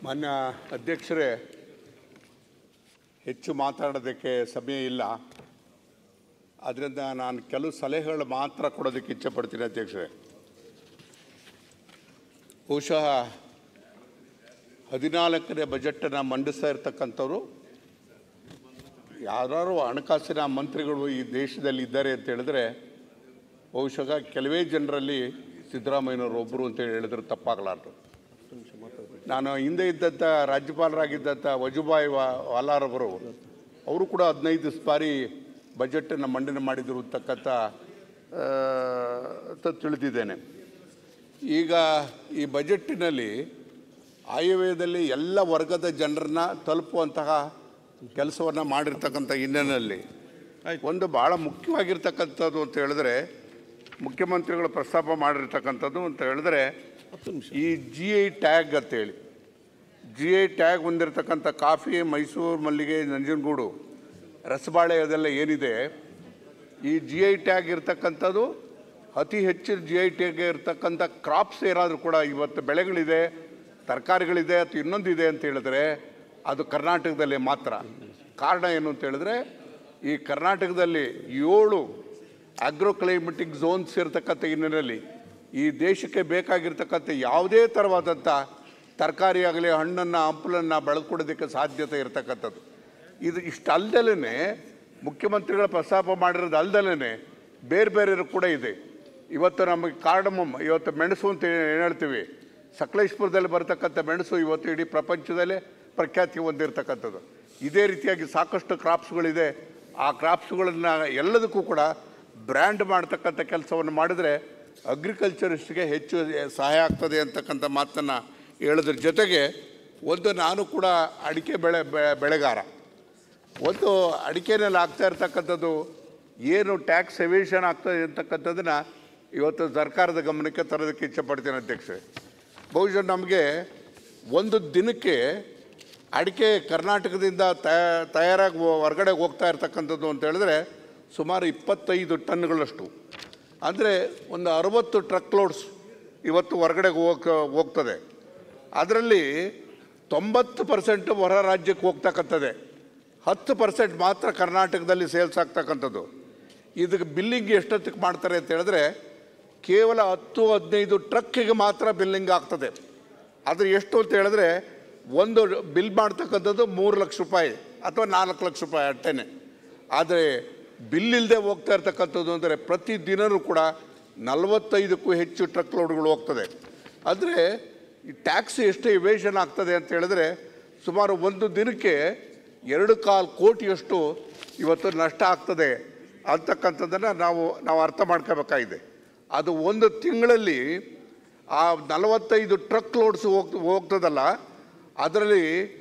ಮಾನ್ಯ ಅಧ್ಯಕ್ಷರೇ ಹೆಚ್ಚು ಮಾತಾಡೋದಕ್ಕೆ ಸಮಯ ಇಲ್ಲ ಆದ್ದರಿಂದ ನಾನು ಕೆಲವು ಸಲಹೆಗಳು ಮಾತ್ರ ಕೊಡೋದಕ್ಕೆ ಇಚ್ಛೆಪಡ್ತೀನಿ ಅಧ್ಯಕ್ಷರೇ ಬಹುಶಃ ಹದಿನಾಲ್ಕನೇ ಬಜೆಟನ್ನು ಮಂಡಿಸ್ತಾ ಇರ್ತಕ್ಕಂಥವ್ರು ಯಾರು ಹಣಕಾಸಿನ ಮಂತ್ರಿಗಳು ಈ ದೇಶದಲ್ಲಿ ಇದ್ದಾರೆ ಅಂತ ಹೇಳಿದ್ರೆ ಬಹುಶಃ ಕೆಲವೇ ಜನರಲ್ಲಿ ಸಿದ್ದರಾಮಯ್ಯನವರು ಒಬ್ಬರು ಅಂತ ಹೇಳಿದ್ರೆ ತಪ್ಪಾಗಲಾರ್ದು ನಾನು ಹಿಂದೆ ಇದ್ದಂಥ ರಾಜ್ಯಪಾಲರಾಗಿದ್ದಂಥ ವಜುಭಾಯಿ ವಾ- ವಾಲಾರವರು ಅವರು ಕೂಡ ಹದಿನೈದು ಬಾರಿ ಬಜೆಟನ್ನು ಮಂಡನೆ ಮಾಡಿದರು ಅಂತಕ್ಕಂಥ ಆ, ಅಂತ ತಿಳಿದಿದ್ದೇನೆ ಈಗ ಈ ಬಜೆಟ್ಟಿನಲ್ಲಿ ಆಯವ್ಯಯದಲ್ಲಿ ಎಲ್ಲ ವರ್ಗದ ಜನರನ್ನ ತಲುಪುವಂತಹ ಕೆಲಸವನ್ನು ಮಾಡಿರ್ತಕ್ಕಂಥ ಹಿನ್ನೆಲೆಯಲ್ಲಿ ಒಂದು ಭಾಳ ಮುಖ್ಯವಾಗಿರ್ತಕ್ಕಂಥದ್ದು ಅಂತ ಹೇಳಿದ್ರೆ ಮುಖ್ಯಮಂತ್ರಿಗಳು ಪ್ರಸ್ತಾಪ ಮಾಡಿರ್ತಕ್ಕಂಥದ್ದು ಅಂತ ಹೇಳಿದ್ರೆ ಈ ಜಿ ಐ ಟ್ಯಾಗ್ ಅಂತೇಳಿ ಜಿ ಐ ಟ್ಯಾಗ್ ಹೊಂದಿರತಕ್ಕಂಥ ಕಾಫಿ ಮೈಸೂರು ಮಲ್ಲಿಗೆ ನಂಜನಗೂಡು ರಸಬಾಳೆ ಅದೆಲ್ಲ ಏನಿದೆ ಈ ಜಿ ಐ ಟ್ಯಾಗ್ ಇರ್ತಕ್ಕಂಥದ್ದು ಅತಿ ಹೆಚ್ಚು ಜಿ ಐ ಟ್ಯಾಗ್ ಇರ್ತಕ್ಕಂಥ ಕ್ರಾಪ್ಸ್ ಏನಾದರೂ ಕೂಡ ಇವತ್ತು ಬೆಳೆಗಳಿದೆ ತರಕಾರಿಗಳಿದೆ ಅಥವಾ ಇನ್ನೊಂದಿದೆ ಅಂತ ಹೇಳಿದ್ರೆ ಅದು ಕರ್ನಾಟಕದಲ್ಲಿ ಮಾತ್ರ ಕಾರಣ ಏನು ಅಂತ ಹೇಳಿದ್ರೆ ಈ ಕರ್ನಾಟಕದಲ್ಲಿ ಏಳು ಆಗ್ರೋ ಕ್ಲೈಮೆಟಿಕ್ ಝೋನ್ಸ್ ಇರತಕ್ಕಂಥ ಹಿನ್ನೆಲೆಯಲ್ಲಿ ಈ ದೇಶಕ್ಕೆ ಬೇಕಾಗಿರ್ತಕ್ಕಂಥ ಯಾವುದೇ ಥರವಾದಂಥ ತರಕಾರಿ ಆಗಲಿ ಹಣ್ಣನ್ನು ಹಂಪಲನ್ನು ಬೆಳೆದುಕೊಡೋದಕ್ಕೆ ಸಾಧ್ಯತೆ ಇರತಕ್ಕಂಥದ್ದು ಇದು ಇಷ್ಟಲ್ದಲೇ ಮುಖ್ಯಮಂತ್ರಿಗಳ ಪ್ರಸ್ತಾಪ ಮಾಡಿರೋದು ಅಲ್ದಲೇ ಬೇರೆ ಬೇರೆ ಕೂಡ ಇದೆ ಇವತ್ತು ನಮಗೆ ಕಾರ್ಡಮಮ್ ಇವತ್ತು ಮೆಣಸು ಅಂತ ಏನು ಹೇಳ್ತೀವಿ ಸಕಲೇಶ್ಪುರದಲ್ಲಿ ಬರ್ತಕ್ಕಂಥ ಮೆಣಸು ಇವತ್ತು ಇಡೀ ಪ್ರಪಂಚದಲ್ಲೇ ಪ್ರಖ್ಯಾತಿ ಹೊಂದಿರತಕ್ಕಂಥದ್ದು ಇದೇ ರೀತಿಯಾಗಿ ಸಾಕಷ್ಟು ಕ್ರಾಪ್ಸ್ಗಳಿದೆ ಆ ಕ್ರಾಪ್ಸ್ಗಳನ್ನು ಎಲ್ಲದಕ್ಕೂ ಕೂಡ ಬ್ರ್ಯಾಂಡ್ ಮಾಡ್ತಕ್ಕಂಥ ಕೆಲಸವನ್ನು ಮಾಡಿದರೆ ಅಗ್ರಿಕಲ್ಚರಿಸ್ಟ್ಗೆ ಹೆಚ್ಚು ಸಹಾಯ ಆಗ್ತದೆ ಅಂತಕ್ಕಂಥ ಮಾತನ್ನು ಹೇಳೋದ್ರ ಜೊತೆಗೆ ಒಂದು ನಾನು ಕೂಡ ಅಡಿಕೆ ಬೆಳೆ ಬೆ- ಬೆಳೆಗಾರ ಒಂದು ಅಡಿಕೆನಲ್ಲಿ ಆಗ್ತಾ ಇರ್ತಕ್ಕಂಥದ್ದು ಏನು ಟ್ಯಾಕ್ಸ್ ಎವೇಷನ್ ಆಗ್ತದೆ ಅಂತಕ್ಕಂಥದ್ದನ್ನು ಇವತ್ತು ಸರ್ಕಾರದ ಗಮನಕ್ಕೆ ತರೋದಕ್ಕೆ ಇಚ್ಛೆಪಡ್ತೇನೆ ಅಧ್ಯಕ್ಷೆ ಬಹುಶಃ ನಮಗೆ ಒಂದು ದಿನಕ್ಕೆ ಅಡಿಕೆ ಕರ್ನಾಟಕದಿಂದ ತಯಾ ತಯಾರಾಗಿ ಹೋ- ಹೊರಗಡೆ ಹೋಗ್ತಾ ಇರ್ತಕ್ಕಂಥದ್ದು ಅಂತ ಹೇಳಿದ್ರೆ ಸುಮಾರು ಇಪ್ಪತ್ತೈದು ಟನ್ಗಳಷ್ಟು ಅಂದರೆ ಒಂದು ಅರವತ್ತು ಟ್ರಕ್ ಲೋಡ್ಸ್ ಇವತ್ತು ಹೊರಗಡೆ ಹೋಗ್ ಹೋಗ್ತದೆ ಅದರಲ್ಲಿ ತೊಂಬತ್ತು ಪರ್ಸೆಂಟ್ ಹೊರ ರಾಜ್ಯಕ್ಕೆ ಹೋಗ್ತಕ್ಕಂಥದ್ದೇ ಹತ್ತು ಪರ್ಸೆಂಟ್ ಮಾತ್ರ ಕರ್ನಾಟಕದಲ್ಲಿ ಸೇಲ್ಸ್ ಆಗ್ತಕ್ಕಂಥದ್ದು ಇದಕ್ಕೆ ಬಿಲ್ಲಿಂಗ್ ಎಷ್ಟೊತ್ತಿಗೆ ಮಾಡ್ತಾರೆ ಅಂತ ಹೇಳಿದ್ರೆ ಕೇವಲ ಹತ್ತು ಹದಿನೈದು ಟ್ರಕ್ಕಿಗೆ ಮಾತ್ರ ಬಿಲ್ಲಿಂಗ್ ಆಗ್ತದೆ ಆದರೆ ಎಷ್ಟು ಅಂತ ಹೇಳಿದ್ರೆ ಒಂದು ಬಿಲ್ ಮಾಡ್ತಕ್ಕಂಥದ್ದು ಮೂರು ಲಕ್ಷ ರೂಪಾಯಿ ಅಥವಾ ನಾಲ್ಕು ಲಕ್ಷ ರೂಪಾಯಿ ಅಟ್ಟೆನೆ ಆದರೆ ಬಿಲ್ ಇಲ್ಲದೆ ಹೋಗ್ತಾ ಇರ್ತಕ್ಕಂಥದ್ದು ಅಂದರೆ ಪ್ರತಿ ದಿನವೂ ಕೂಡ ನಲವತ್ತೈದಕ್ಕೂ ಹೆಚ್ಚು ಟ್ರಕ್ ಲೋಡ್ಗಳು ಹೋಗ್ತದೆ ಅಂದರೆ ಈ ಟ್ಯಾಕ್ಸ್ ಎಷ್ಟು ಇವೇಷನ್ ಆಗ್ತದೆ ಅಂತ ಹೇಳಿದ್ರೆ ಸುಮಾರು ಒಂದು ದಿನಕ್ಕೆ ಎರಡು ಕಾಲು ಕೋಟಿಯಷ್ಟು ಇವತ್ತು ನಷ್ಟ ಆಗ್ತದೆ ಅಂತಕ್ಕಂಥದ್ದನ್ನು ನಾವು ನಾವು ಅರ್ಥ ಮಾಡ್ಕೋಬೇಕಾಗಿದೆ ಅದು ಒಂದು ತಿಂಗಳಲ್ಲಿ ಆ ನಲವತ್ತೈದು ಟ್ರಕ್ ಲೋಡ್ಸ್ ಹೋಗ್ ಹೋಗ್ತದಲ್ಲ ಅದರಲ್ಲಿ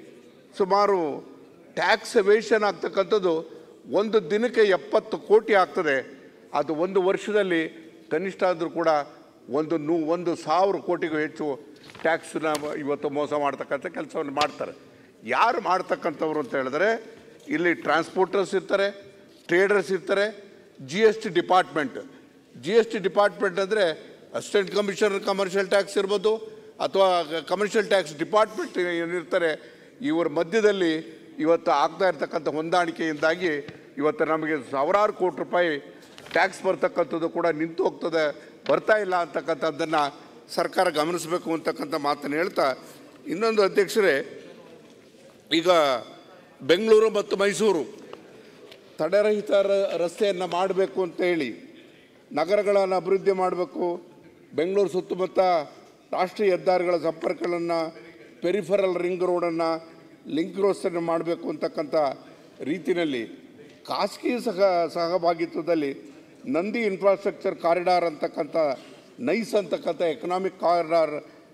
ಸುಮಾರು ಟ್ಯಾಕ್ಸ್ ಎವೇಷನ್ ಆಗ್ತಕ್ಕಂಥದ್ದು ಒಂದು ದಿನಕ್ಕೆ ಎಪ್ಪತ್ತು ಕೋಟಿ ಆಗ್ತದೆ ಅದು ಒಂದು ವರ್ಷದಲ್ಲಿ ಕನಿಷ್ಠ ಆದರೂ ಕೂಡ ಒಂದು ನೂ ಒಂದು ಸಾವಿರ ಕೋಟಿಗೂ ಹೆಚ್ಚು ಟ್ಯಾಕ್ಸನ್ನ ಇವತ್ತು ಮೋಸ ಮಾಡ್ತಕ್ಕಂಥ ಕೆಲಸವನ್ನು ಮಾಡ್ತಾರೆ ಯಾರು ಮಾಡ್ತಕ್ಕಂಥವ್ರು ಅಂತ ಹೇಳಿದ್ರೆ ಇಲ್ಲಿ ಟ್ರಾನ್ಸ್ಪೋರ್ಟರ್ಸ್ ಇರ್ತಾರೆ ಟ್ರೇಡರ್ಸ್ ಇರ್ತಾರೆ G S T department G S T department ಅಂದರೆ ಅಸಿಸ್ಟೆಂಟ್ ಕಮಿಷನರ್ ಕಮರ್ಷಿಯಲ್ ಟ್ಯಾಕ್ಸ್ ಇರ್ಬೋದು ಅಥವಾ ಕಮರ್ಷಿಯಲ್ ಟ್ಯಾಕ್ಸ್ ಡಿಪಾರ್ಟ್ಮೆಂಟ್ ಏನಿರ್ತಾರೆ ಇವರ ಮಧ್ಯದಲ್ಲಿ ಇವತ್ತು ಆಗ್ತಾ ಇರ್ತಕ್ಕಂಥ ಹೊಂದಾಣಿಕೆಯಿಂದಾಗಿ ಇವತ್ತು ನಮಗೆ ಸಾವಿರಾರು ಕೋಟಿ ರೂಪಾಯಿ ಟ್ಯಾಕ್ಸ್ ಬರ್ತಕ್ಕಂಥದ್ದು ಕೂಡ ನಿಂತು ಹೋಗ್ತದೆ ಬರ್ತಾ ಇಲ್ಲ ಅಂತಕ್ಕಂಥದ್ದನ್ನು ಸರ್ಕಾರ ಗಮನಿಸಬೇಕು ಅಂತಕ್ಕಂಥ ಮಾತನ್ನು ಹೇಳ್ತಾ ಇನ್ನೊಂದು ಅಧ್ಯಕ್ಷರೇ ಈಗ ಬೆಂಗಳೂರು ಮತ್ತು ಮೈಸೂರು ತಡೆರಹಿತ ರ- ರಸ್ತೆಯನ್ನು ಮಾಡಬೇಕು ಅಂತ ಹೇಳಿ ನಗರಗಳನ್ನು ಅಭಿವೃದ್ಧಿ ಮಾಡಬೇಕು ಬೆಂಗಳೂರು ಸುತ್ತಮುತ್ತ ರಾಷ್ಟ್ರೀಯ ಹೆದ್ದಾರಿಗಳ ಸಂಪರ್ಕಗಳನ್ನು ಪೆರಿಫರಲ್ ರಿಂಗ್ ರೋಡನ್ನು ಲಿಂಕ್ ರೋಡ್ಸನ್ನು ಮಾಡಬೇಕು ಅಂತಕ್ಕಂಥ ರೀತಿಯಲ್ಲಿ ಖಾಸಗಿ ಸಹ ಸಹಭಾಗಿತ್ವದಲ್ಲಿ ನಂದಿ ಇನ್ಫ್ರಾಸ್ಟ್ರಕ್ಚರ್ ಕಾರಿಡಾರ್ ಅಂತಕ್ಕಂಥ ನೈಸ್ ಅಂತಕ್ಕಂಥ ಎಕನಾಮಿಕ್ ಕಾರಿಡಾರ್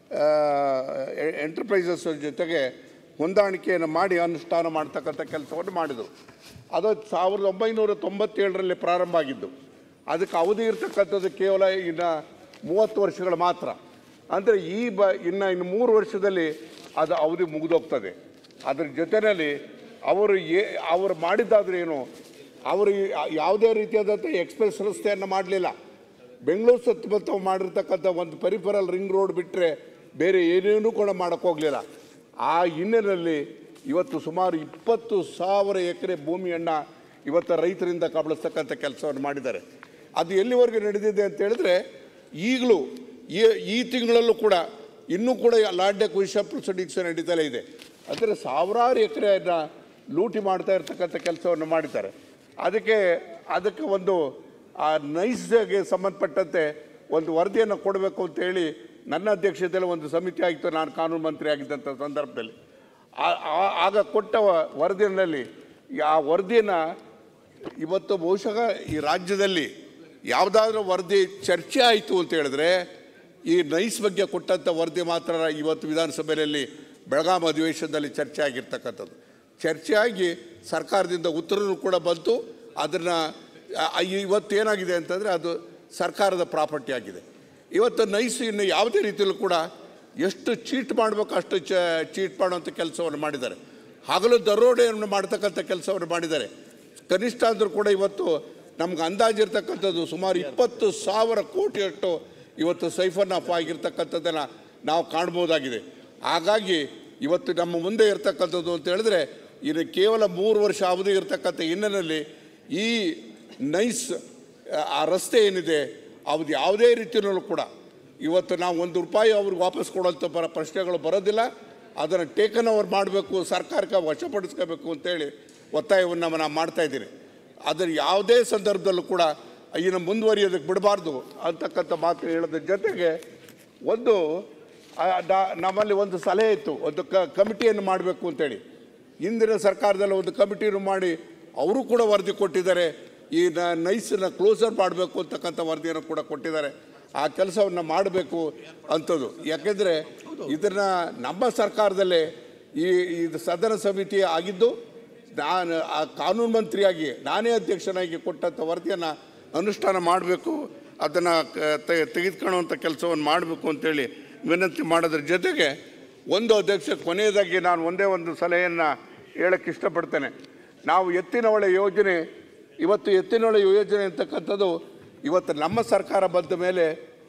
ಎಂಟರ್ಪ್ರೈಸಸ್ ಜೊತೆಗೆ ಹೊಂದಾಣಿಕೆಯನ್ನು ಮಾಡಿ ಅನುಷ್ಠಾನ ಮಾಡ್ತಕ್ಕಂಥ ಕೆಲಸವನ್ನು ಮಾಡಿದರು ಅದು ಸಾವಿರದ ಒಂಬೈನೂರ ತೊಂಬತ್ತೇಳರಲ್ಲಿ ಪ್ರಾರಂಭ ಆಗಿದ್ದು ಅದಕ್ಕೆ ಅವಧಿ ಇರ್ತಕ್ಕಂಥದ್ದು ಕೇವಲ ಇನ್ನು ಮೂವತ್ತು ವರ್ಷಗಳು ಮಾತ್ರ ಅಂದರೆ ಈ ಬ ಇನ್ನು ಇನ್ನು ಮೂರು ವರ್ಷದಲ್ಲಿ ಅದು ಅವಧಿ ಮುಗಿದೋಗ್ತದೆ ಅದ್ರ ಜೊತೆಯಲ್ಲಿ ಅವರು ಏ ಅವರು ಮಾಡಿದ್ದಾದ್ರೆ ಏನು ಅವರು ಯಾವುದೇ ರೀತಿಯಾದಂಥ ಎಕ್ಸ್ಪ್ರೆಸ್ ರಸ್ತೆಯನ್ನು ಮಾಡಲಿಲ್ಲ ಬೆಂಗಳೂರು ಸುತ್ತಮುತ್ತ ಮಾಡಿರ್ತಕ್ಕಂಥ ಒಂದು ಪೆರಿಫರಲ್ ರಿಂಗ್ ರೋಡ್ ಬಿಟ್ಟರೆ ಬೇರೆ ಏನೇನೂ ಕೂಡ ಮಾಡೋಕ್ಕೆ ಹೋಗಲಿಲ್ಲ ಆ ಹಿನ್ನೆಲೆಯಲ್ಲಿ ಇವತ್ತು ಸುಮಾರು ಇಪ್ಪತ್ತು ಸಾವಿರ ಎಕರೆ ಭೂಮಿಯನ್ನು ಇವತ್ತು ರೈತರಿಂದ ಕಬಳಿಸ್ತಕ್ಕಂಥ ಕೆಲಸವನ್ನು ಮಾಡಿದ್ದಾರೆ ಅದು ಎಲ್ಲಿವರೆಗೆ ನಡೆದಿದೆ ಅಂತ ಹೇಳಿದ್ರೆ ಈಗಲೂ ಈ ಈ ತಿಂಗಳಲ್ಲೂ ಕೂಡ ಇನ್ನೂ ಕೂಡ ಲಾಡ್ಯ ಕುಯಿಷ ಪ್ರೊಸೀಡಿಂಗ್ಸ್ ನಡೀತಲೇ ಇದೆ ಅಂದರೆ ಸಾವಿರಾರು ಎಕರೆಯನ್ನು ಲೂಟಿ ಮಾಡ್ತಾ ಇರ್ತಕ್ಕಂಥ ಕೆಲಸವನ್ನು ಮಾಡಿದ್ದಾರೆ ಅದಕ್ಕೆ ಅದಕ್ಕೆ ಒಂದು ಆ ನೈಸ್ಗೆ ಸಂಬಂಧಪಟ್ಟಂತೆ ಒಂದು ವರದಿಯನ್ನು ಕೊಡಬೇಕು ಅಂತೇಳಿ ನನ್ನ ಅಧ್ಯಕ್ಷತೆಯಲ್ಲಿ ಒಂದು ಸಮಿತಿ ಆಗಿತ್ತು ನಾನು ಕಾನೂನು ಮಂತ್ರಿ ಆಗಿದ್ದಂಥ ಸಂದರ್ಭದಲ್ಲಿ ಆ- ಆ- ಆಗ ಕೊಟ್ಟ ವ- ವರದಿಯಲ್ಲಿ ಆ ವರದಿಯನ್ನು ಇವತ್ತು ಬಹುಶಃ ಈ ರಾಜ್ಯದಲ್ಲಿ ಯಾವುದಾದ್ರೂ ವರದಿ ಚರ್ಚೆ ಆಯಿತು ಅಂತ ಹೇಳಿದ್ರೆ ಈ ನೈಸ್ ಬಗ್ಗೆ ಕೊಟ್ಟಂಥ ವರದಿ ಮಾತ್ರ ಇವತ್ತು ವಿಧಾನಸಭೆಯಲ್ಲಿ ಬೆಳಗಾಂ ಅಧಿವೇಶನದಲ್ಲಿ ಚರ್ಚೆ ಆಗಿರ್ತಕ್ಕಂಥದ್ದು ಚರ್ಚೆ ಆಗಿ ಸರ್ಕಾರದಿಂದ ಉತ್ತರವೂ ಕೂಡ ಬಂತು ಅದನ್ನು ಇವತ್ತೇನಾಗಿದೆ ಅಂತಂದರೆ ಅದು ಸರ್ಕಾರದ ಪ್ರಾಪರ್ಟಿ ಆಗಿದೆ ಇವತ್ತು ನೈಸ್ ಇನ್ನು ಯಾವುದೇ ರೀತಿಯಲ್ಲೂ ಕೂಡ ಎಷ್ಟು ಚೀಟ್ ಮಾಡಬೇಕು ಅಷ್ಟು ಚ ಚೀಟ್ ಮಾಡುವಂಥ ಕೆಲಸವನ್ನು ಮಾಡಿದ್ದಾರೆ ಹಗಲು ದರೋಡೆಯನ್ನು ಮಾಡ್ತಕ್ಕಂಥ ಕೆಲಸವನ್ನು ಮಾಡಿದ್ದಾರೆ ಕನಿಷ್ಠ ಅಂದರೂ ಕೂಡ ಇವತ್ತು ನಮ್ಗೆ ಅಂದಾಜಿರ್ತಕ್ಕಂಥದ್ದು ಸುಮಾರು ಇಪ್ಪತ್ತು ಸಾವಿರ ಕೋಟಿಯಷ್ಟು ಇವತ್ತು ಸೈಫನ್ ಆಫ್ ಆಗಿರ್ತಕ್ಕಂಥದ್ದನ್ನು ನಾವು ಕಾಣ್ಬೋದಾಗಿದೆ ಹಾಗಾಗಿ ಇವತ್ತು ನಮ್ಮ ಮುಂದೆ ಇರ್ತಕ್ಕಂಥದ್ದು ಅಂತ ಹೇಳಿದ್ರೆ ಇನ್ನು ಕೇವಲ ಮೂರು ವರ್ಷ ಅವಧಿ ಇರತಕ್ಕಂಥ ಹಿನ್ನೆಲೆಯಲ್ಲಿ ಈ ನೈಸ್ ಆ ರಸ್ತೆ ಏನಿದೆ ಅವ್ದು ಯಾವುದೇ ರೀತಿಯಲ್ಲೂ ಕೂಡ ಇವತ್ತು ನಾವು ಒಂದು ರೂಪಾಯಿ ಅವ್ರಿಗೆ ವಾಪಸ್ ಕೊಡೋಂಥ ಬರ ಪ್ರಶ್ನೆಗಳು ಬರೋದಿಲ್ಲ ಅದನ್ನು ಟೇಕನ್ ಓವರ್ ಮಾಡಬೇಕು ಸರ್ಕಾರಕ್ಕೆ ವಶಪಡಿಸ್ಕೋಬೇಕು ಅಂತೇಳಿ ಒತ್ತಾಯವನ್ನು ನಾನು ಮಾಡ್ತಾ ಇದ್ದೀನಿ ಅದರ ಯಾವುದೇ ಸಂದರ್ಭದಲ್ಲೂ ಕೂಡ ಇನ್ನು ಮುಂದುವರಿಯೋದಕ್ಕೆ ಬಿಡಬಾರ್ದು ಅಂತಕ್ಕಂಥ ಮಾತು ಹೇಳೋದ್ರ ಜೊತೆಗೆ ಒಂದು ಆ, ನಾ- ನಮ್ಮಲ್ಲಿ ಒಂದು ಸಲಹೆ ಇತ್ತು ಒಂದು ಕ ಕಮಿಟಿಯನ್ನು ಮಾಡಬೇಕು ಅಂತೇಳಿ ಹಿಂದಿನ ಸರ್ಕಾರದಲ್ಲಿ ಒಂದು ಕಮಿಟಿಯನ್ನು ಮಾಡಿ ಅವರು ಕೂಡ ವರದಿ ಕೊಟ್ಟಿದ್ದಾರೆ ಈ ನ ನೈಸನ್ನು ಕ್ಲೋಸರ್ ಮಾಡಬೇಕು ಅಂತಕ್ಕಂಥ ವರದಿಯನ್ನು ಕೂಡ ಕೊಟ್ಟಿದ್ದಾರೆ ಆ ಕೆಲಸವನ್ನು ಮಾಡಬೇಕು ಅಂಥದ್ದು ಯಾಕೆಂದರೆ ಇದನ್ನು ನಮ್ಮ ಸರ್ಕಾರದಲ್ಲೇ ಈ ಇದು ಸದನ ಸಮಿತಿ ಆಗಿದ್ದು ನಾನು ಆ ಕಾನೂನು ಮಂತ್ರಿಯಾಗಿ ನಾನೇ ಅಧ್ಯಕ್ಷನಾಗಿ ಕೊಟ್ಟಂಥ ವರದಿಯನ್ನು ಅನುಷ್ಠಾನ ಮಾಡಬೇಕು ಅದನ್ನು ತೆಗೆದುಕೊಳ್ಳುವಂಥ ಕೆಲಸವನ್ನು ಮಾಡಬೇಕು ಅಂತೇಳಿ ವಿನಂತಿ ಮಾಡೋದ್ರ ಜೊತೆಗೆ ಒಂದು ಅಧ್ಯಕ್ಷ ಕೊನೆಯದಾಗಿ ನಾನು ಒಂದೇ ಒಂದು ಸಲಹೆಯನ್ನು ಹೇಳಕ್ಕೆ ಇಷ್ಟಪಡ್ತೇನೆ ನಾವು ಎತ್ತಿನಹೊಳೆ ಯೋಜನೆ ಇವತ್ತು ಎತ್ತಿನಹೊಳೆ ಯೋಜನೆ ಅಂತಕ್ಕಂಥದ್ದು ಇವತ್ತು ನಮ್ಮ ಸರ್ಕಾರ ಬಂದ ಮೇಲೆ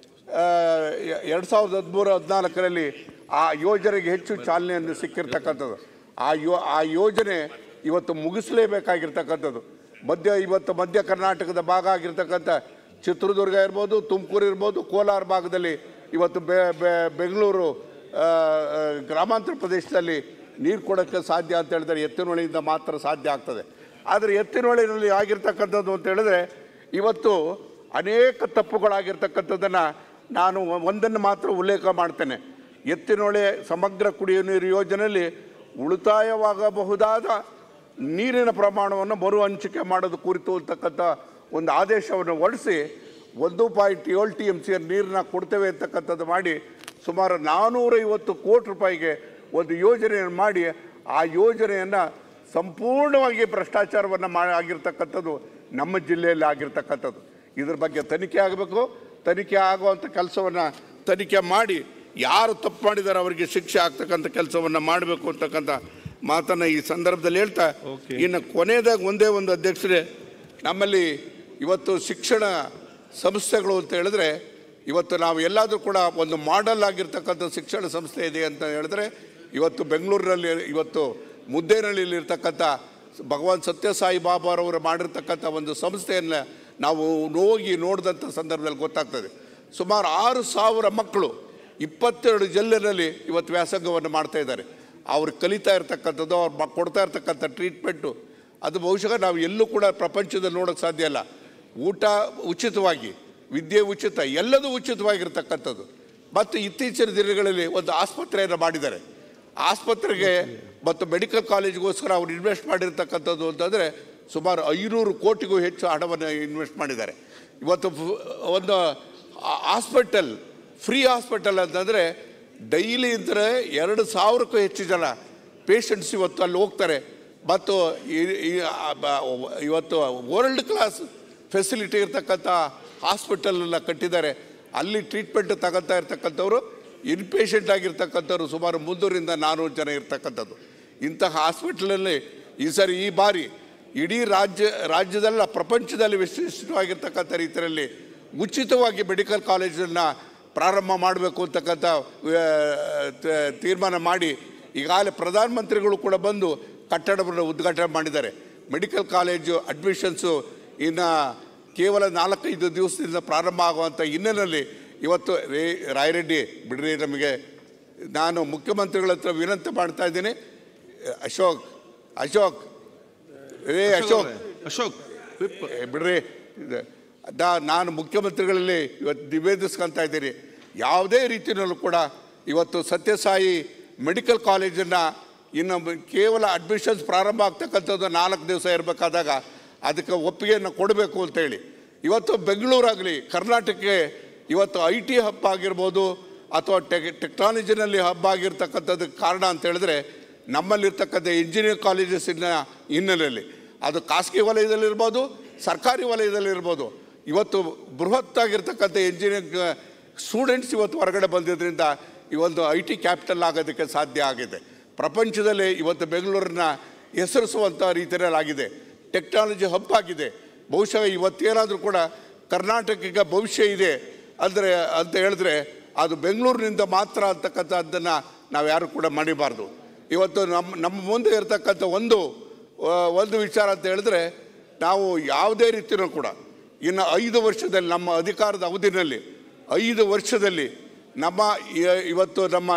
ಎರಡು ಸಾವಿರದ ಹದಿಮೂರು ಹದಿನಾಲ್ಕರಲ್ಲಿ ಆ ಯೋಜನೆಗೆ ಹೆಚ್ಚು ಚಾಲನೆಯನ್ನು ಸಿಕ್ಕಿರ್ತಕ್ಕಂಥದ್ದು ಆ ಯೋ ಆ ಯೋಜನೆ ಇವತ್ತು ಮುಗಿಸಲೇಬೇಕಾಗಿರ್ತಕ್ಕಂಥದ್ದು ಮಧ್ಯ ಇವತ್ತು ಮಧ್ಯ ಕರ್ನಾಟಕದ ಭಾಗ ಆಗಿರ್ತಕ್ಕಂಥ ಚಿತ್ರದುರ್ಗ ಇರ್ಬೋದು ತುಮಕೂರು ಇರ್ಬೋದು ಕೋಲಾರ ಭಾಗದಲ್ಲಿ ಇವತ್ತು ಬೆ ಬೆ- ಬೆಂಗಳೂರು ಆ, ಆ, ಗ್ರಾಮಾಂತರ ಪ್ರದೇಶದಲ್ಲಿ ನೀರು ಕೊಡೋಕ್ಕೆ ಸಾಧ್ಯ ಅಂತ ಹೇಳಿದ್ರೆ ಎತ್ತಿನಹೊಳೆಯಿಂದ ಮಾತ್ರ ಸಾಧ್ಯ ಆಗ್ತದೆ ಆದರೆ ಎತ್ತಿನಹೊಳೆಯಲ್ಲಿ ಆಗಿರ್ತಕ್ಕಂಥದ್ದು ಅಂತ ಹೇಳಿದ್ರೆ ಇವತ್ತು ಅನೇಕ ತಪ್ಪುಗಳಾಗಿರ್ತಕ್ಕಂಥದ್ದನ್ನು ನಾನು ಒಂದನ್ನು ಮಾತ್ರ ಉಲ್ಲೇಖ ಮಾಡ್ತೇನೆ ಎತ್ತಿನೊಳೆ ಸಮಗ್ರ ಕುಡಿಯುವ ನೀರು ಯೋಜನೆಯಲ್ಲಿ ಉಳಿತಾಯವಾಗಬಹುದಾದ ನೀರಿನ ಪ್ರಮಾಣವನ್ನು ಮರು ಹಂಚಿಕೆ ಮಾಡೋದು ಕುರಿತು ಅಂತಕ್ಕಂಥ ಒಂದು ಆದೇಶವನ್ನು ಹೊರಡಿಸಿ ಒಂದು ಪಾಯಿಂಟ್ ಏಳು ಟಿ ಎಮ್ ಸಿ ನೀರನ್ನ ಕೊಡ್ತೇವೆ ಅಂತಕ್ಕಂಥದ್ದು ಮಾಡಿ ಸುಮಾರು ನಾನ್ನೂರೈವತ್ತು ಕೋಟಿ ರೂಪಾಯಿಗೆ ಒಂದು ಯೋಜನೆಯನ್ನು ಮಾಡಿ ಆ ಯೋಜನೆಯನ್ನು ಸಂಪೂರ್ಣವಾಗಿ ಭ್ರಷ್ಟಾಚಾರವನ್ನು ಮಾಡಿ ಆಗಿರ್ತಕ್ಕಂಥದ್ದು ನಮ್ಮ ಜಿಲ್ಲೆಯಲ್ಲಿ ಆಗಿರ್ತಕ್ಕಂಥದ್ದು ಇದ್ರ ಬಗ್ಗೆ ತನಿಖೆ ಆಗಬೇಕು ತನಿಖೆ ಆಗುವಂಥ ಕೆಲಸವನ್ನು ತನಿಖೆ ಮಾಡಿ ಯಾರು ತಪ್ಪು ಮಾಡಿದ್ದಾರೆ ಅವರಿಗೆ ಶಿಕ್ಷೆ ಆಗ್ತಕ್ಕಂಥ ಕೆಲಸವನ್ನು ಮಾಡಬೇಕು ಅಂತಕ್ಕಂಥ ಮಾತನ್ನು ಈ ಸಂದರ್ಭದಲ್ಲಿ ಹೇಳ್ತಾ ಇನ್ನು ಕೊನೆಯದಾಗಿ ಒಂದೇ ಒಂದು ಅಧ್ಯಕ್ಷರೇ ನಮ್ಮಲ್ಲಿ ಇವತ್ತು ಶಿಕ್ಷಣ ಸಂಸ್ಥೆಗಳು ಅಂತ ಹೇಳಿದ್ರೆ ಇವತ್ತು ನಾವು ಎಲ್ಲಾದರೂ ಕೂಡ ಒಂದು ಮಾಡೆಲ್ ಆಗಿರ್ತಕ್ಕಂಥ ಶಿಕ್ಷಣ ಸಂಸ್ಥೆ ಇದೆ ಅಂತ ಹೇಳಿದ್ರೆ ಇವತ್ತು ಬೆಂಗಳೂರಿನಲ್ಲಿ ಇವತ್ತು ಮುದ್ದೇನಹಳ್ಳಿಯಲ್ಲಿ ಇರ್ತಕ್ಕಂಥ ಭಗವಾನ್ ಸತ್ಯಸಾಯಿ ಬಾಬಾರವರು ಮಾಡಿರ್ತಕ್ಕಂಥ ಒಂದು ಸಂಸ್ಥೆಯನ್ನು ನಾವು ಹೋಗಿ ನೋಡಿದಂಥ ಸಂದರ್ಭದಲ್ಲಿ ಗೊತ್ತಾಗ್ತದೆ ಸುಮಾರು ಆರು ಸಾವಿರ ಮಕ್ಕಳು ಇಪ್ಪತ್ತೆರಡು ಜಿಲ್ಲೆನಲ್ಲಿ ಇವತ್ತು ವ್ಯಾಸಂಗವನ್ನು ಮಾಡ್ತಾ ಇದ್ದಾರೆ ಅವ್ರು ಕಲಿತಾ ಇರ್ತಕ್ಕಂಥದ್ದು ಅವ್ರು ಮ- ಕೊಡ್ತಾ ಇರ್ತಕ್ಕಂಥ ಟ್ರೀಟ್ಮೆಂಟು ಅದು ಬಹುಶಃ ನಾವು ಎಲ್ಲೂ ಕೂಡ ಪ್ರಪಂಚದಲ್ಲಿ ನೋಡೋಕ್ಕೆ ಸಾಧ್ಯ ಇಲ್ಲ ಊಟ ಉಚಿತವಾಗಿ ವಿದ್ಯೆ ಉಚಿತ ಎಲ್ಲದೂ ಉಚಿತವಾಗಿರ್ತಕ್ಕಂಥದ್ದು ಮತ್ತು ಇತ್ತೀಚಿನ ದಿನಗಳಲ್ಲಿ ಒಂದು ಆಸ್ಪತ್ರೆಯನ್ನು ಮಾಡಿದ್ದಾರೆ ಆಸ್ಪತ್ರೆಗೆ ಮತ್ತು ಮೆಡಿಕಲ್ ಕಾಲೇಜ್ಗೋಸ್ಕರ ಅವ್ರು ಇನ್ವೆಸ್ಟ್ ಮಾಡಿರ್ತಕ್ಕಂಥದ್ದು ಅಂತಂದರೆ ಸುಮಾರು ಐನೂರು ಕೋಟಿಗೂ ಹೆಚ್ಚು ಹಣವನ್ನು ಇನ್ವೆಸ್ಟ್ ಮಾಡಿದ್ದಾರೆ ಇವತ್ತು ಫು- ಒಂದು ಹಾಸ್ಪಿಟಲ್ ಫ್ರೀ ಹಾಸ್ಪಿಟಲ್ ಅಂತಂದರೆ ಡೈಲಿ ಇದ್ದರೆ ಎರಡು ಸಾವಿರಕ್ಕೂ ಹೆಚ್ಚು ಜನ ಪೇಷಂಟ್ಸ್ ಇವತ್ತು ಅಲ್ಲಿ ಹೋಗ್ತಾರೆ ಮತ್ತು ಈ- ಈ- ಆ ಬ- ಇವತ್ತು ವರ್ಲ್ಡ್ ಕ್ಲಾಸ್ ಫೆಸಿಲಿಟಿ ಇರ್ತಕ್ಕಂಥ ಹಾಸ್ಪಿಟಲನ್ನು ಕಟ್ಟಿದ್ದಾರೆ ಅಲ್ಲಿ ಟ್ರೀಟ್ಮೆಂಟ್ ತಗೊತಾ ಇರ್ತಕ್ಕಂಥವ್ರು ಇನ್ಪೇಷಂಟ್ ಆಗಿರ್ತಕ್ಕಂಥವ್ರು ಸುಮಾರು ಮುನ್ನೂರಿಂದ ನಾನ್ನೂರು ಜನ ಇರ್ತಕ್ಕಂಥದ್ದು ಇಂತಹ ಹಾಸ್ಪಿಟಲಲ್ಲಿ ಈ ಸರಿ ಈ ಬಾರಿ ಇಡೀ ರಾಜ್ಯ ರಾಜ್ಯದಲ್ಲ ಪ್ರಪಂಚದಲ್ಲಿ ವಿಶಿಷ್ಟವಾಗಿರ್ತಕ್ಕಂಥ ರೀತಿಯಲ್ಲಿ ಉಚಿತವಾಗಿ ಮೆಡಿಕಲ್ ಕಾಲೇಜನ್ನು ಪ್ರಾರಂಭ ಮಾಡಬೇಕು ಅಂತಕ್ಕಂಥ ಆ, ತ- ತೀರ್ಮಾನ ಮಾಡಿ ಈಗಾಗಲೇ ಪ್ರಧಾನಮಂತ್ರಿಗಳು ಕೂಡ ಬಂದು ಕಟ್ಟಡವನ್ನು ಉದ್ಘಾಟನೆ ಮಾಡಿದ್ದಾರೆ ಮೆಡಿಕಲ್ ಕಾಲೇಜು ಅಡ್ಮಿಷನ್ಸು ಇನ್ನು ಕೇವಲ ನಾಲ್ಕೈದು ದಿವಸದಿಂದ ಪ್ರಾರಂಭ ಆಗುವಂಥ ಹಿನ್ನೆಲೆಯಲ್ಲಿ ಇವತ್ತು ರೇ ರಾಯರೆಡ್ಡಿ ಬಿಡ್ರಿ ನಮಗೆ ನಾನು ಮುಖ್ಯಮಂತ್ರಿಗಳ ಹತ್ರ ವಿನಂತಿ ಮಾಡ್ತಾ ಇದ್ದೀನಿ ಅಶೋಕ್ ಅಶೋಕ್ ಏ ಅಶೋಕ್ ಅಶೋಕ್ ವಿಪ್ ಏ, ಬಿಡ್ರಿ ಇದು, ನಾ- ನಾನು ಮುಖ್ಯಮಂತ್ರಿಗಳಲ್ಲಿ ಇವತ್ತು ನಿವೇದಿಸ್ಕೊಂತ ಇದ್ದೀನಿ ಯಾವುದೇ ರೀತಿಯಲ್ಲೂ ಕೂಡ ಇವತ್ತು ಸತ್ಯಸಾಯಿ ಮೆಡಿಕಲ್ ಕಾಲೇಜನ್ನು ಇನ್ನು ಬ- ಕೇವಲ ಅಡ್ಮಿಷನ್ಸ್ ಪ್ರಾರಂಭ ಆಗ್ತಕ್ಕಂಥದ್ದು ನಾಲ್ಕು ದಿವಸ ಇರಬೇಕಾದಾಗ ಅದಕ್ಕೆ ಒಪ್ಪಿಗೆಯನ್ನು ಕೊಡಬೇಕು ಅಂತೇಳಿ ಇವತ್ತು ಬೆಂಗಳೂರಾಗಲಿ ಕರ್ನಾಟಕಕ್ಕೆ ಇವತ್ತು ಐ ಟಿ ಹಬ್ ಆಗಿರ್ಬೋದು ಅಥವಾ ಟೆಕ್ ಟೆಕ್ನಾಲಜಿನಲ್ಲಿ ಹಬ್ ಆಗಿರ್ತಕ್ಕಂಥದ್ದಕ್ಕೆ ಕಾರಣ ಅಂತ ಹೇಳಿದ್ರೆ ನಮ್ಮಲ್ಲಿರ್ತಕ್ಕಂಥ ಇಂಜಿನಿಯರ್ ಕಾಲೇಜಸ್ಸಿನ ಹಿನ್ನೆಲೆಯಲ್ಲಿ ಅದು ಖಾಸಗಿ ವಲಯದಲ್ಲಿರ್ಬೋದು ಸರ್ಕಾರಿ ವಲಯದಲ್ಲಿರ್ಬೋದು ಇವತ್ತು ಬೃಹತ್ತಾಗಿರ್ತಕ್ಕಂಥ ಇಂಜಿನಿಯರಿಂಗ್ ಸ್ಟೂಡೆಂಟ್ಸ್ ಇವತ್ತು ಹೊರಗಡೆ ಬಂದಿದ್ದರಿಂದ ಈ ಒಂದು ಐ ಟಿ ಕ್ಯಾಪಿಟಲ್ ಆಗೋದಕ್ಕೆ ಸಾಧ್ಯ ಆಗಿದೆ ಪ್ರಪಂಚದಲ್ಲಿ ಇವತ್ತು ಬೆಂಗಳೂರನ್ನ ಹೆಸರಿಸುವಂಥ ರೀತಿಯಲ್ಲಿ ಆಗಿದೆ ಟೆಕ್ನಾಲಜಿ ಹಬ್ ಆಗಿದೆ ಬಹುಶಃ ಇವತ್ತೇನಾದರೂ ಕೂಡ ಕರ್ನಾಟಕಕ್ಕೆ ಭವಿಷ್ಯ ಇದೆ ಅಂದರೆ ಅಂತ ಹೇಳಿದ್ರೆ ಅದು ಬೆಂಗಳೂರಿನಿಂದ ಮಾತ್ರ ಅಂತಕ್ಕಂಥದ್ದನ್ನು ನಾವು ಯಾರು ಕೂಡ ಮಾಡಿಬಾರ್ದು ಇವತ್ತು ನಮ್ಮ ನಮ್ಮ ಮುಂದೆ ಇರತಕ್ಕಂಥ ಒಂದು ಆ, ಒಂದು ವಿಚಾರ ಅಂತ ಹೇಳಿದ್ರೆ ನಾವು ಯಾವುದೇ ರೀತಿಯೂ ಕೂಡ ಇನ್ನು ಐದು ವರ್ಷದಲ್ಲಿ ನಮ್ಮ ಅಧಿಕಾರದ ಅವಧಿನಲ್ಲಿ ಐದು ವರ್ಷದಲ್ಲಿ ನಮ್ಮ ಇ- ಇವತ್ತು ನಮ್ಮ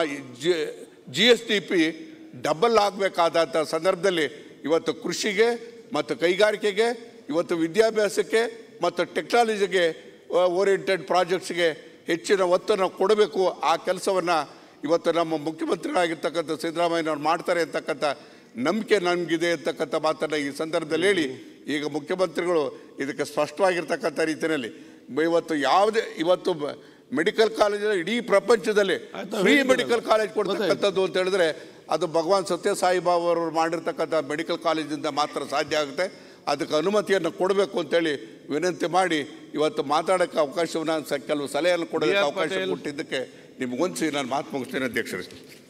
G S T P double ಆಗಬೇಕಾದಂಥ ಸಂದರ್ಭದಲ್ಲಿ ಇವತ್ತು ಕೃಷಿಗೆ ಮತ್ತು ಕೈಗಾರಿಕೆಗೆ ಇವತ್ತು ವಿದ್ಯಾಭ್ಯಾಸಕ್ಕೆ ಮತ್ತು ಟೆಕ್ನಾಲಜಿಗೆ ಓರಿಯೆಂಟೆಡ್ ಪ್ರಾಜೆಕ್ಟ್ಸ್ಗೆ ಹೆಚ್ಚಿನ ಒತ್ತನ್ನು ಕೊಡಬೇಕು ಆ ಕೆಲಸವನ್ನು ಇವತ್ತು ನಮ್ಮ ಮುಖ್ಯಮಂತ್ರಿಗಳಾಗಿರ್ತಕ್ಕಂಥ ಸಿದ್ದರಾಮಯ್ಯನವ್ರು ಮಾಡ್ತಾರೆ ಅಂತಕ್ಕಂಥ ನಂಬಿಕೆ ನನಗಿದೆ ಅಂತಕ್ಕಂಥ ಮಾತನ್ನು ಈ ಸಂದರ್ಭದಲ್ಲಿ ಹೇಳಿ ಈಗ ಮುಖ್ಯಮಂತ್ರಿಗಳು ಇದಕ್ಕೆ ಸ್ಪಷ್ಟವಾಗಿರ್ತಕ್ಕಂಥ ರೀತಿಯಲ್ಲಿ ಬ- ಇವತ್ತು ಯಾವುದೇ ಇವತ್ತು ಮೆಡಿಕಲ್ ಕಾಲೇಜಿನ ಇಡೀ ಪ್ರಪಂಚದಲ್ಲಿ ಆಯ್ತು, ಫ್ರೀ ಹೇಳಿದ್ರಲ್ಲ. ಮೆಡಿಕಲ್ ಕಾಲೇಜ್ ಕೊಡ್ತಕ್ಕಂಥದ್ದು ಅಂತ ಹೇಳಿದ್ರೆ ಅದು ಭಗವಾನ್ ಸತ್ಯಸಾಯಿ ಬಾಬಾ ಅವರು ಮಾಡಿರ್ತಕ್ಕಂಥ ಮೆಡಿಕಲ್ ಕಾಲೇಜಿಂದ ಮಾತ್ರ ಸಾಧ್ಯ ಆಗುತ್ತೆ ಅದಕ್ಕೆ ಅನುಮತಿಯನ್ನು ಕೊಡಬೇಕು ಅಂತೇಳಿ ವಿನಂತಿ ಮಾಡಿ ಇವತ್ತು ಮಾತಾಡೋಕ್ಕೆ ಅವಕಾಶವನ್ನು ಸ- ಕೆಲವು ಸಲಹೆಯನ್ನು ಕೊಡೋದಕ್ಕೆ ಬಿ ಆರ್ ಅವಕಾಶ ಪಾಟೀಲ್. ಕೊಟ್ಟಿದ್ದಕ್ಕೆ ನಿಮ್ಗೊಂದು ನಾನು ಮಾತು ಮುಗಿಸ್ತೇನೆ ಅಧ್ಯಕ್ಷರೇ